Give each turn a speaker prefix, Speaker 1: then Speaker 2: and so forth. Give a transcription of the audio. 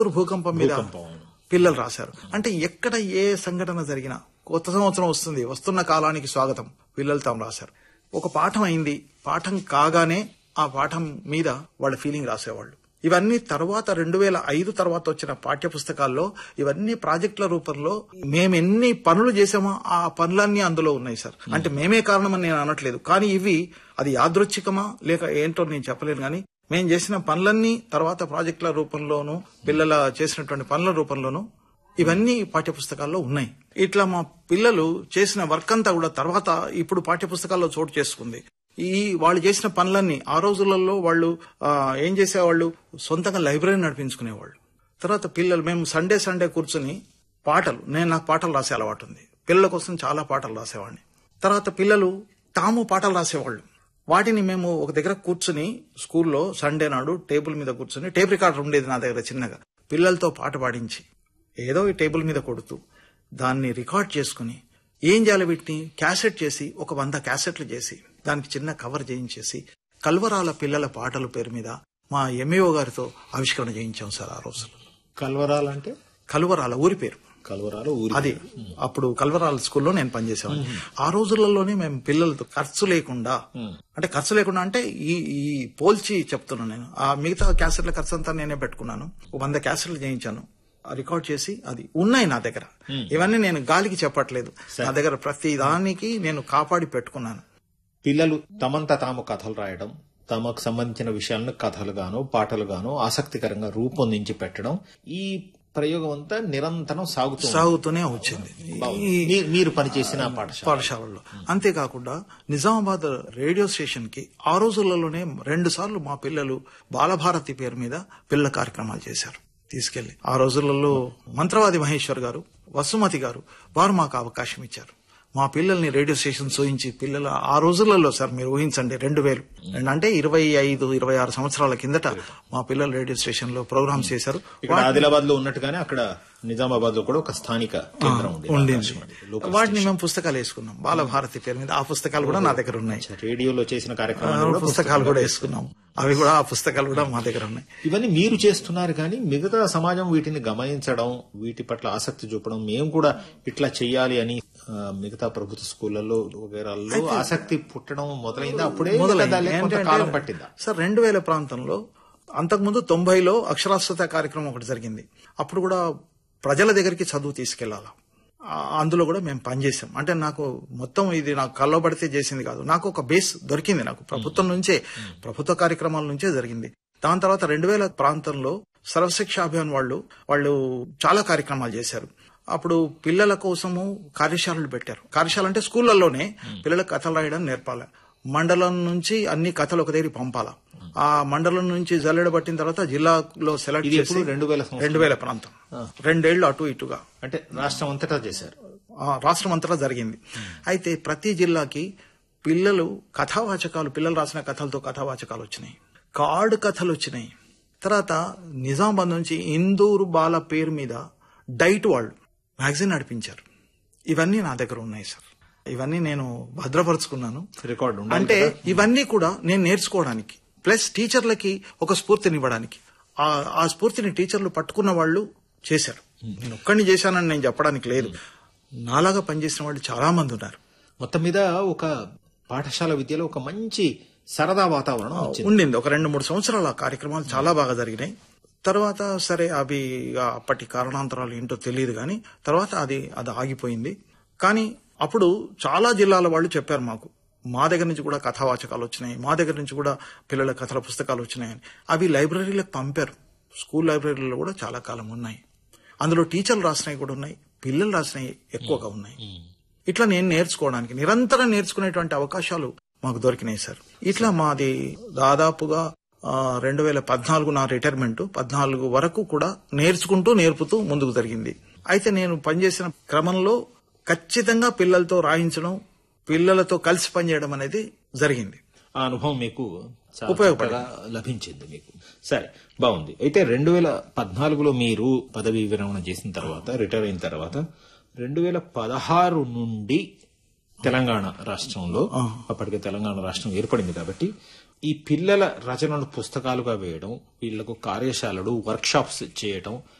Speaker 1: భూకంపం మీద పిల్లలు రాశారు అంటే ఎక్కడ ఏ సంఘటన జరిగినా కొత్త సంవత్సరం వస్తుంది వస్తున్న కాలానికి స్వాగతం పిల్లలు తాము రాశారు ఒక పాఠం అయింది పాఠం కాగానే ఆ పాఠం మీద వాళ్ళ ఫీలింగ్ రాసేవాళ్ళు ఇవన్నీ తర్వాత రెండు వేల ఐదు తర్వాత వచ్చిన పాఠ్య పుస్తకాల్లో ఇవన్నీ ప్రాజెక్టుల రూపంలో మేము ఎన్ని పనులు చేసామో ఆ పనులన్నీ అందులో ఉన్నాయి సార్ అంటే మేమే కారణమని నేను అనట్లేదు కానీ ఇవి అది యాదృచ్ఛికమా లేక ఏంటో నేను చెప్పలేను కానీ మేము చేసిన పనులన్నీ తర్వాత ప్రాజెక్టుల రూపంలోనూ పిల్లల చేసినటువంటి పనుల రూపంలోనూ ఇవన్నీ పాఠ్యపుస్తకాల్లో ఉన్నాయి ఇట్లా మా పిల్లలు చేసిన వర్క్ అంతా కూడా తర్వాత ఇప్పుడు పాఠ్యపుస్తకాల్లో చోటు చేసుకుంది ఈ వాళ్ళు చేసిన పనులన్నీ ఆ రోజులలో వాళ్ళు ఆ, ఏం చేసేవాళ్ళు సొంతంగా లైబ్రరీ నడిపించుకునేవాళ్ళు తర్వాత పిల్లలు మేము సండే సండే కూర్చుని పాటలు నేను నాకు పాటలు రాసే అలవాటు ఉంది పిల్లల కోసం చాలా పాటలు రాసేవాడిని తర్వాత పిల్లలు తాము పాటలు రాసేవాళ్ళు వాటిని మేము ఒక దగ్గర కూర్చుని స్కూల్లో సండే నాడు టేబుల్ మీద కూర్చుని టేప్ రికార్డర్ ఉండేది నా దగ్గర చిన్నగా పిల్లలతో పాట పాడించి ఏదో ఈ టేబుల్ మీద కొడుతూ దాన్ని రికార్డ్ చేసుకుని ఏం చేయాలి వీటిని క్యాసెట్ చేసి ఒక వంద క్యాసెట్లు చేసి దానికి చిన్న కవర్ చేయించేసి కల్వరాల పిల్లల పాటల పేరు మీద మా ఎంఏఓ గారితో ఆవిష్కరణ చేయించాం సార్ ఆ రోజుల్లో
Speaker 2: కల్వరాలంటే
Speaker 1: కల్వరాల ఊరి పేరు
Speaker 2: కల్వరాలు ఊరి
Speaker 1: అది అప్పుడు కల్వరాల స్కూల్లో నేను పనిచేసేవాడిని ఆ రోజులలోనే మేము పిల్లలతో ఖర్చు లేకుండా అంటే ఖర్చు లేకుండా అంటే ఈ ఈ పోల్చి చెప్తున్నాను నేను ఆ మిగతా క్యాసెట్ల ఖర్చు అంతా నేనే పెట్టుకున్నాను ఒక వంద క్యాసెట్లు చేయించాను ఆ రికార్డ్ చేసి అది ఉన్నాయి నా దగ్గర ఇవన్నీ నేను గాలికి చెప్పట్లేదు నా దగ్గర ప్రతి దానికి నేను కాపాడి పెట్టుకున్నాను
Speaker 2: పిల్లలు తమంత తాము కథలు రాయడం తమకు సంబంధించిన విషయాలను కథలుగాను పాటలుగాను ఆసక్తికరంగా రూపొందించి పెట్టడం ఈ ప్రయోగం అంతా నిరంతరం సాగుతూ ఉంది.
Speaker 1: సాగుతూనే వచ్చింది ఈ
Speaker 2: మీ- మీరు పనిచేసిన పాఠశాల
Speaker 1: పాఠశాలల్లో అంతేకాకుండా నిజామాబాద్ రేడియో స్టేషన్ కి ఆ రోజులలోనే రెండు సార్లు మా పిల్లలు బాలభారతి పేరు మీద పిల్లల కార్యక్రమాలు చేశారు తీసుకెళ్లి ఆ రోజులలో మంత్రవాది మహేశ్వర్ గారు వసుమతి గారు వారు మాకు అవకాశం ఇచ్చారు మా పిల్లల్ని రేడియో స్టేషన్ చూయించి పిల్లల ఆ రోజులలో సార్ మీరు ఊహించండి రెండు వేలు అంటే ఇరవై ఐదు ఇరవై ఆరు సంవత్సరాల కిందట మా పిల్లలు రేడియో స్టేషన్ లో ప్రోగ్రామ్స్ చేశారు
Speaker 2: ఇక్కడ ఆదిలాబాద్ లో ఉన్నట్టుగానే అక్కడ నిజామాబాద్ లో కూడా ఒక స్థానిక కేంద్రం ఉంది
Speaker 1: ఉండింది
Speaker 2: ఆకాశవాణి. లోకల్
Speaker 1: వాటిని మేము పుస్తకాలు వేసుకున్నాం బాలభారతి పేరు మీద ఆ పుస్తకాలు కూడా నా దగ్గర ఉన్నాయి
Speaker 2: రేడియోలో చేసిన
Speaker 1: ఆ
Speaker 2: కార్యక్రమాలు కూడా
Speaker 1: పుస్తకాలు కూడా వేసుకున్నాం అవి కూడా ఆ పుస్తకాలు కూడా మా దగ్గర ఉన్నాయి
Speaker 2: ఇవన్నీ మీరు చేస్తున్నారు కానీ మిగతా సమాజం వీటిని గమనించడం వీటి పట్ల ఆసక్తి చూపడం మేము కూడా ఇట్లా చెయ్యాలి అని ఆ, మిగతా ప్రభుత్వ స్కూళ్లలో వగైరాల్లో ఆసక్తి పుట్టడం మొదలైందా అప్పుడే
Speaker 1: మొదలైంది.
Speaker 2: లేదా లేక కొంత
Speaker 1: ఏంటంటే,
Speaker 2: కాలం పట్టిందా
Speaker 1: సార్ రెండు వేల ప్రాంతంలో అంతకుముందు తొంభైలో అక్షరాస్యత కార్యక్రమం ఒకటి జరిగింది అప్పుడు కూడా ప్రజల దగ్గరికి చదువు తీసుకెళ్లాలా ఆ, అందులో కూడా మేము పనిచేసాం అంటే నాకు మొత్తం ఇది నాకు కల్లో పడితే చేసింది కాదు నాకు ఒక బేస్ దొరికింది నాకు ప్రభుత్వం నుంచే ప్రభుత్వ కార్యక్రమాల నుంచే జరిగింది దాని తర్వాత రెండు వేల ప్రాంతంలో సర్వశిక్ష అభియాన్ వాళ్ళు వాళ్ళు చాలా కార్యక్రమాలు చేశారు అప్పుడు పిల్లల కోసము కార్యశాలలు పెట్టారు కార్యశాల అంటే స్కూళ్లలోనే పిల్లలకు కథలు రాయడం నేర్పాలి మండలం నుంచి అన్ని కథలు ఒక దగ్గరికి పంపాలా ఆ మండలం నుంచి జల్లెడ పట్టిన తర్వాత జిల్లాలో సెలెక్ట్
Speaker 2: ఇది
Speaker 1: చేసి
Speaker 2: ఎప్పుడు రెండు వేల సంవత్సరం
Speaker 1: రెండు వేల ప్రాంతం రెండేళ్లు అటు ఇటుగా
Speaker 2: అంటే రాష్ట్రం అంతటా చేశారు
Speaker 1: ఆ, రాష్ట్రం అంతటా జరిగింది అయితే ప్రతి జిల్లాకి పిల్లలు కథావాచకాలు పిల్లలు రాసిన కథలతో కథావాచకాలు వచ్చినాయి కార్డు కథలు వచ్చినాయి తర్వాత నిజామాబాద్ నుంచి ఇందూరు బాల పేరు మీద డైట్ వాళ్ళు మ్యాగజైన్ నడిపించారు ఇవన్నీ నా దగ్గర ఉన్నాయి సార్ ఇవన్నీ నేను భద్రపరుచుకున్నాను
Speaker 2: రికార్డు ఉండాలి
Speaker 1: అంటే ఇవన్నీ కూడా నేను నేర్చుకోవడానికి ప్లస్ టీచర్లకి ఒక స్ఫూర్తినివ్వడానికి ఆ ఆ స్ఫూర్తిని టీచర్లు పట్టుకున్న వాళ్ళు చేశారు నేను ఒక్కడిని చేశానని నేను చెప్పడానికి లేదు నాలాగా పనిచేసిన వాళ్ళు చాలా మంది ఉన్నారు
Speaker 2: మొత్తం మీద ఒక పాఠశాల విద్యలో ఒక మంచి సరదా వాతావరణం వచ్చింది
Speaker 1: ఉండింది ఒక రెండు మూడు సంవత్సరాల ఆ కార్యక్రమాలు చాలా బాగా జరిగినాయి తర్వాత సరే అవి ఇక అప్పటి కారణాంతరాలు ఏంటో తెలియదు కానీ తర్వాత అది అది ఆగిపోయింది కానీ అప్పుడు చాలా జిల్లాల వాళ్ళు చెప్పారు మాకు మా దగ్గర నుంచి కూడా కథావాచకాలు వచ్చినాయి మా దగ్గర నుంచి కూడా పిల్లల కథల పుస్తకాలు వచ్చినాయని అవి లైబ్రరీలకు పంపారు స్కూల్ లైబ్రరీలో కూడా చాలా కాలం ఉన్నాయి అందులో టీచర్లు రాసినవి కూడా ఉన్నాయి పిల్లలు రాసినవి ఎక్కువగా ఉన్నాయి ఇట్లా నేను నేర్చుకోవడానికి నిరంతరం నేర్చుకునేటువంటి అవకాశాలు మాకు దొరికినాయి సార్ ఇట్లా మాది దాదాపుగా రెండు వేల పద్నాలుగు నా రిటైర్మెంట్ పద్నాలుగు వరకు కూడా నేర్చుకుంటూ నేర్పుతూ ముందుకు జరిగింది అయితే నేను పనిచేసిన క్రమంలో ఖచ్చితంగా పిల్లలతో రాయించడం పిల్లలతో కలిసి పనిచేయడం అనేది జరిగింది
Speaker 2: ఆ అనుభవం మీకు చాలా
Speaker 1: ఉపయోగపడింది.
Speaker 2: చక్కగా లభించింది మీకు సరే బాగుంది అయితే రెండు వేల పద్నాలుగులో మీరు పదవీ విరమణ చేసిన తర్వాత రిటైర్ అయిన తర్వాత రెండు వేల పదహారు నుండి తెలంగాణ రాష్ట్రంలో అప్పటికే తెలంగాణ రాష్ట్రం ఏర్పడింది కాబట్టి ఈ పిల్లల రచనను పుస్తకాలుగా వేయడం వీళ్లకు కార్యశాలలు వర్క్షాప్స్ చేయటం